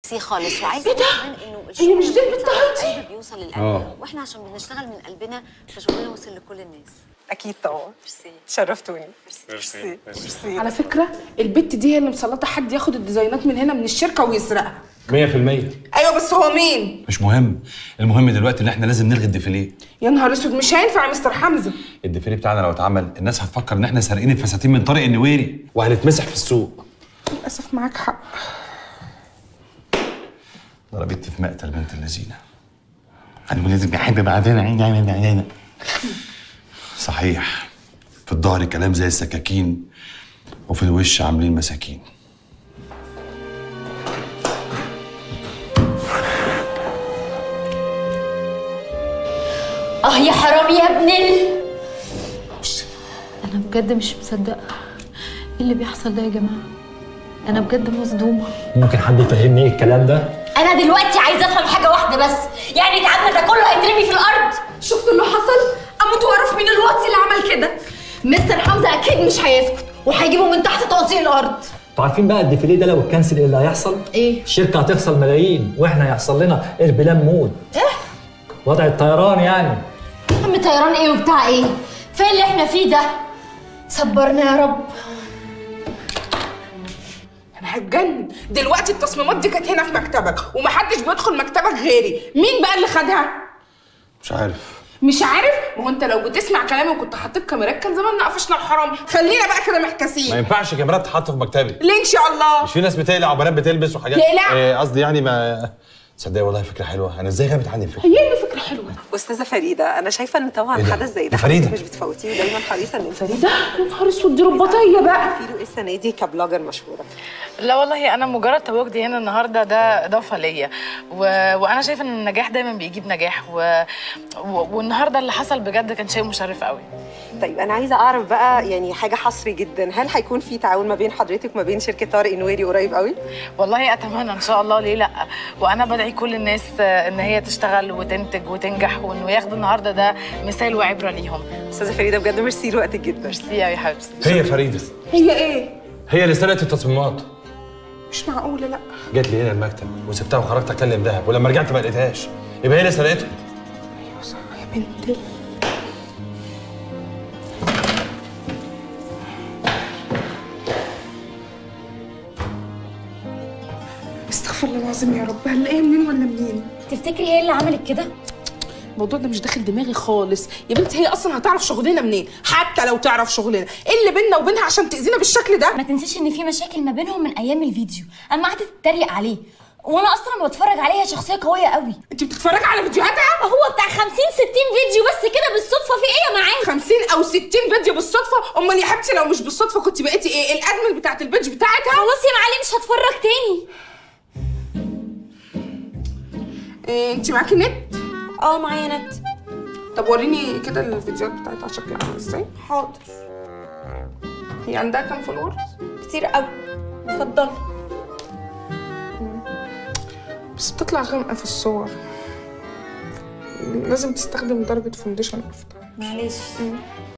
سي خالص وعايزه إيه ده؟ كمان انه هي الشغل مش دي لما البنت بيطلع من هايدي؟ القلب بيوصل للقلب آه. واحنا عشان بنشتغل من قلبنا فشغلنا وصل لكل الناس اكيد طبعا ميرسي شرفتوني ميرسي. ميرسي على فكره البت دي هي اللي مسلطه حد ياخد الديزاينات من هنا من الشركه ويسرقها 100% ايوه بس هو مين مش مهم المهم دلوقتي ان احنا لازم نلغي الديفيليه يا نهار اسود مش هينفع يا مستر حمزه الديفيليه بتاعنا لو اتعمل الناس هتفكر ان احنا سارقين الفساتين من طارق النويري وهنتمسح في السوق للاسف معاك حق ضربت في مقتل بنت اللذينه انا لازم احب بعدين عين بعدين صحيح في الظهر كلام زي السكاكين وفي الوش عاملين مساكين اه يا حرام يا ابن ال انا بجد مش مصدقه ايه اللي بيحصل ده يا جماعه انا بجد مصدومه ممكن حد يفهمني ايه الكلام ده؟ انا دلوقتي عايزه افهم حاجه واحده بس يعني تعبنا ده كله هيترمي في الارض شفتوا اللي حصل؟ اموت واعرف مين الواتس اللي عمل كده مستر حمزه اكيد مش هيسكت وهيجيبه من تحت توصيل الارض انتوا عارفين بقى الديفيليه ده لو اتكنسل ايه اللي هيحصل؟ ايه؟ الشركه هتخسر ملايين واحنا هيحصل لنا اربلان موت ايه؟ وضع الطيران يعني عم طيران ايه وبتاع ايه فين اللي احنا فيه ده صبرنا يا رب انا هتجنن دلوقتي التصميمات دي كانت هنا في مكتبك ومحدش بيدخل مكتبك غيري مين بقى اللي خدها مش عارف مش عارف ما هو انت لو بتسمع كلامي وكنت حطيت كاميرات كان زماننا قفشنا الحرام خلينا بقى كده ما محتاسين ينفعش كاميرات تتحط في مكتبي ليه ان شاء الله مش في ناس بتقلع وبنات بتلبس وحاجات تقلع؟ إيه، قصدي يعني ما تصدقي والله فكره حلوه انا ازاي غابت عني الفكره هي اللي فكره حلوه استاذه فريده انا شايفه ان طبعا إيه ده؟ حدث زي دي ده فريدة. حضرتك مش بتفوتيه دايما حريصه ان انت فريده يا نهار اسود دي رباطيه بقى في له ايه السنه دي كبلوجر مشهوره لا والله انا مجرد تواجدي هنا النهارده ده اضافه ليا و... وانا شايفه ان النجاح دايما بيجيب نجاح و... و... والنهارده اللي حصل بجد كان شيء مشرف قوي طيب انا عايزه اعرف بقى يعني حاجه حصري جدا هل هيكون في تعاون ما بين حضرتك وما بين شركه طارق نويري قريب قوي والله اتمنى ان شاء الله ليه لا وانا بدعي كل الناس آه، ان هي تشتغل وتنتج وتنجح وانه ياخدوا النهارده ده مثال وعبره ليهم استاذه فريده بجد ميرسي لوقتك جدا ميرسي قوي يا حبيبتي هي فريده هي ايه هي اللي سرقت التصميمات مش معقوله لا جت لي هنا المكتب وسبتها وخرجت اكلم دهب ولما رجعت ما لقيتهاش يبقى هي اللي سرقتهم ايوه صح يا بنت ال- استغفر الله العظيم يا رب هنلاقيها منين ولا منين تفتكري هي اللي عملت كده الموضوع ده مش داخل دماغي خالص يا بنتي هي اصلا هتعرف شغلنا منين حتى لو تعرف شغلنا ايه اللي بيننا وبينها عشان تاذينا بالشكل ده ما تنسيش ان في مشاكل ما بينهم من ايام الفيديو اما قعدت تتريق عليه وانا اصلا لما بتفرج عليها شخصيه قويه قوي انت بتتفرجي على فيديوهاتها هو بتاع 50 60 فيديو بس كده بالصدفه في ايه يا معاذ 50 او 60 فيديو بالصدفه امال يا حبيبتي لو مش بالصدفه كنت بقيتي ايه الادمن بتاعت البيج بتاعتها خلاص يا معلم مش هتفرج تاني إيه انت معاكي نت اه معايا نت طب وريني كده الفيديوهات بتاعتها شكلها عامل ازاي حاضر هي عندها كام فولورز كتير قوي اتفضلي بس بتطلع غامقه في الصور لازم تستخدم درجه فونديشن اكتر معلش